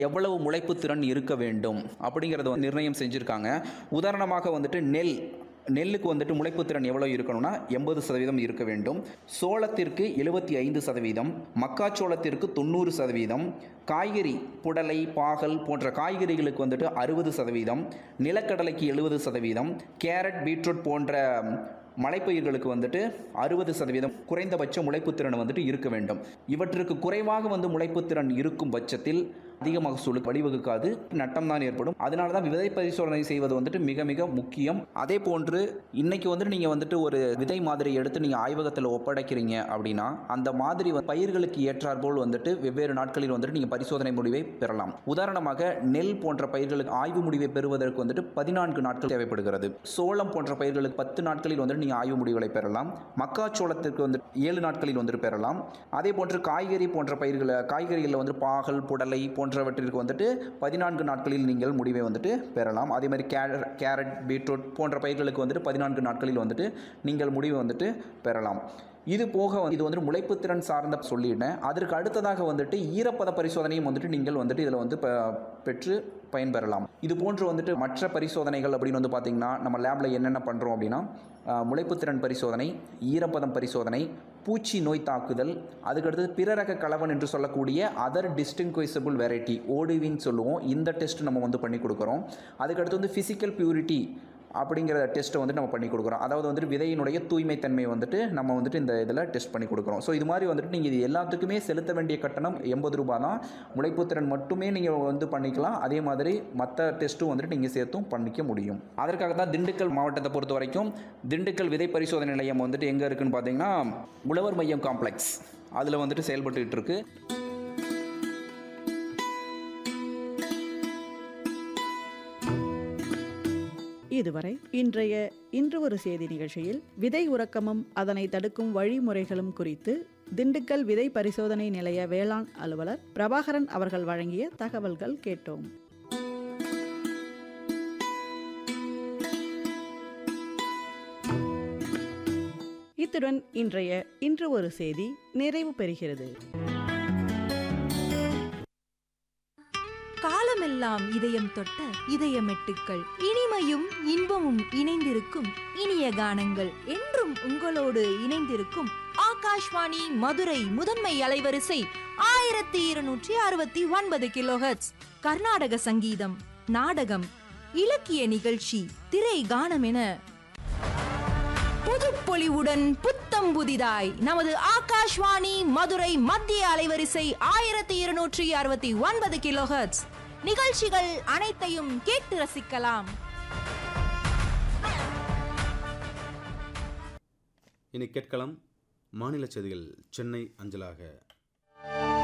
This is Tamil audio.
எவ்வளவு முளைப்பு திறன் இருக்க வேண்டும் அப்படிங்கிறத வந்து நிர்ணயம் செஞ்சுருக்காங்க உதாரணமாக வந்துட்டு நெல் நெல்லுக்கு வந்துட்டு முளைப்பு திறன் எவ்வளோ இருக்கணும்னா எண்பது சதவீதம் இருக்க வேண்டும் சோளத்திற்கு எழுபத்தி ஐந்து சதவீதம் மக்காச்சோளத்திற்கு தொண்ணூறு சதவீதம் காய்கறி புடலை பாகல் போன்ற காய்கறிகளுக்கு வந்துட்டு அறுபது சதவீதம் நிலக்கடலைக்கு எழுபது சதவீதம் கேரட் பீட்ரூட் போன்ற மலைப்பயிர்களுக்கு வந்துட்டு அறுபது சதவீதம் குறைந்தபட்ச முளைப்பு திறன் வந்துட்டு இருக்க வேண்டும் இவற்றுக்கு குறைவாக வந்து முளைப்பு திறன் இருக்கும் பட்சத்தில் அதிக மகசூலுக்கு வழிவகுக்காது நட்டம் தான் ஏற்படும் அதனால தான் விதை பரிசோதனை செய்வது வந்துட்டு மிக மிக முக்கியம் அதே போன்று இன்னைக்கு வந்துட்டு நீங்கள் வந்துட்டு ஒரு விதை மாதிரி எடுத்து நீங்கள் ஆய்வகத்தில் ஒப்படைக்கிறீங்க அப்படின்னா அந்த மாதிரி வந்து பயிர்களுக்கு ஏற்றாற்போல் வந்துட்டு வெவ்வேறு நாட்களில் வந்துட்டு நீங்கள் பரிசோதனை முடிவை பெறலாம் உதாரணமாக நெல் போன்ற பயிர்களுக்கு ஆய்வு முடிவை பெறுவதற்கு வந்துட்டு பதினான்கு நாட்கள் தேவைப்படுகிறது சோளம் போன்ற பயிர்களுக்கு பத்து நாட்களில் வந்துட்டு நீங்கள் ஆய்வு முடிவுகளை பெறலாம் மக்காச்சோளத்திற்கு வந்து ஏழு நாட்களில் வந்துட்டு பெறலாம் அதே போன்று காய்கறி போன்ற பயிர்களை காய்கறிகளில் வந்து பாகல் புடலை போன்றவற்றிற்கு வந்துட்டு பதினான்கு நாட்களில் நீங்கள் முடிவை வந்துட்டு பெறலாம் அதே மாதிரி கேர கேரட் பீட்ரூட் போன்ற பயிர்களுக்கு வந்துட்டு பதினான்கு நாட்களில் வந்துட்டு நீங்கள் முடிவை வந்துட்டு பெறலாம் இது போக வந்து- இது வந்துட்டு முளைப்புத்திறன் சார்ந்த சொல்லிட்டேன் அதற்கு அடுத்ததாக வந்துட்டு ஈரப்பத பரிசோதனையும் வந்துட்டு நீங்கள் வந்துட்டு இதில் வந்து பெ- பெற்று பயன்பெறலாம் இது போன்று வந்துட்டு மற்ற பரிசோதனைகள் அப்படின்னு வந்து பார்த்தீங்கன்னா நம்ம லேபில் என்னென்ன பண்ணுறோம் அப்படின்னா ஆஹ், முளைப்புத்திறன் பரிசோதனை ஈரப்பதம் பரிசோதனை பூச்சி நோய் தாக்குதல் அதுக்கடுத்தது பிறரக கலவன் என்று சொல்லக்கூடிய அதர் டிஸ்டிங்வைசபிள் வெரைட்டி ஓடிவின்னு சொல்லுவோம் இந்த டெஸ்ட் நம்ம வந்து பண்ணி கொடுக்குறோம் அதுக்கடுத்து வந்து ஃபிசிக்கல் பியூரிட்டி அப்படிங்கிற டெஸ்ட்டை வந்துட்டு நம்ம பண்ணி கொடுக்குறோம் அதாவது வந்துட்டு விதையினுடைய தூய்மைத்தன்மை வந்துட்டு நம்ம வந்துட்டு இந்த இதில் டெஸ்ட் பண்ணி கொடுக்குறோம் ஸோ இது மாதிரி வந்துட்டு நீங்கள் இது எல்லாத்துக்குமே செலுத்த வேண்டிய கட்டணம் எண்பது ரூபாய் தான் முளைப்புத்திறன் மட்டுமே நீங்கள் வந்து பண்ணிக்கலாம் அதே மாதிரி மற்ற டெஸ்ட்டும் வந்துட்டு நீங்கள் சேர்த்தும் பண்ணிக்க முடியும் அதற்காக தான் திண்டுக்கல் மாவட்டத்தை பொறுத்த வரைக்கும் திண்டுக்கல் விதை பரிசோதனை நிலையம் வந்துட்டு எங்கே இருக்குன்னு பார்த்தீங்கன்னா உழவர் மையம் காம்ப்ளெக்ஸ் அதில் வந்துட்டு செயல்பட்டுக்கிட்டு இருக்கு இதுவரை இன்றைய இன்று ஒரு செய்தி நிகழ்ச்சியில் விதை உறக்கமும் அதனை தடுக்கும் வழிமுறைகளும் குறித்து திண்டுக்கல் விதை பரிசோதனை நிலைய வேளாண் அலுவலர் பிரபாகரன் அவர்கள் வழங்கிய தகவல்கள் கேட்டோம் இத்துடன் இன்றைய இன்று ஒரு செய்தி நிறைவு பெறுகிறது காலமெல்லாம் இதயம் தொட்ட இதயமெட்டுக்கள் இனிமையும் இன்பமும் இணைந்திருக்கும் இனிய கானங்கள் என்றும் உங்களோடு இணைந்திருக்கும் ஆகாஷ்வாணி மதுரை முதன்மை அலைவரிசை ஆயிரத்தி இருநூற்றி அறுபத்தி ஒன்பது கிலோஹெட்ஸ் கர்நாடக சங்கீதம் நாடகம் இலக்கிய நிகழ்ச்சி திரை கானம் என புதுப்பொலிவுடன் புத்தம் புதிதாய் நமது ஆகாஷ்வாணி மதுரை மத்திய அலைவரிசை ஆயிரத்தி இருநூற்றி அறுபத்தி ஒன்பது கிலோஹெர்ட்ஸ் நிகழ்ச்சிகள் அனைத்தையும் கேட்டு ரசிக்கலாம் இனி கேட்கலாம் மாநில செய்திகள் சென்னை அஞ்சலாக